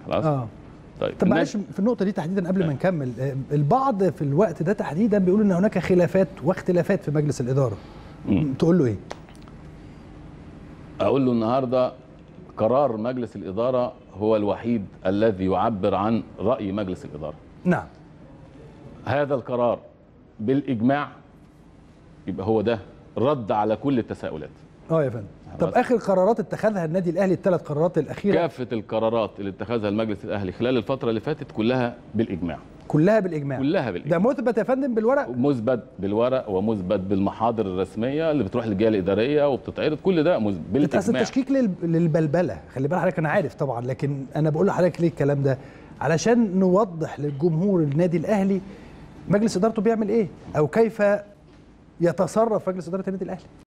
خلاص اه طيب طب النادي- معلش في النقطه دي تحديدا قبل ما نكمل آه، البعض في الوقت ده تحديدا بيقول ان هناك خلافات واختلافات في مجلس الاداره مم. تقول له ايه اقول له النهارده قرار مجلس الاداره هو الوحيد الذي يعبر عن راي مجلس الاداره نعم هذا القرار بالاجماع يبقى هو ده رد على كل التساؤلات اه يا فندم طب خلاص. اخر قرارات اتخذها النادي الاهلي الثلاث قرارات الاخيره كافه القرارات اللي اتخذها المجلس الاهلي خلال الفتره اللي فاتت كلها بالاجماع كلها بالاجماع كلها ده بالاجماع مثبت يا فندم بالورق مثبت بالورق ومثبت بالمحاضر الرسميه اللي بتروح للجهه الاداريه وبتتعرض كل ده مثبت بس بالاجماع التشكيك لل- للبلبله خلي بالك حضرتك انا عارف طبعا لكن انا بقول لحضرتك ليه الكلام ده علشان نوضح للجمهور النادي الاهلي مجلس ادارته بيعمل ايه او كيف يتصرف مجلس اداره النادي الاهلي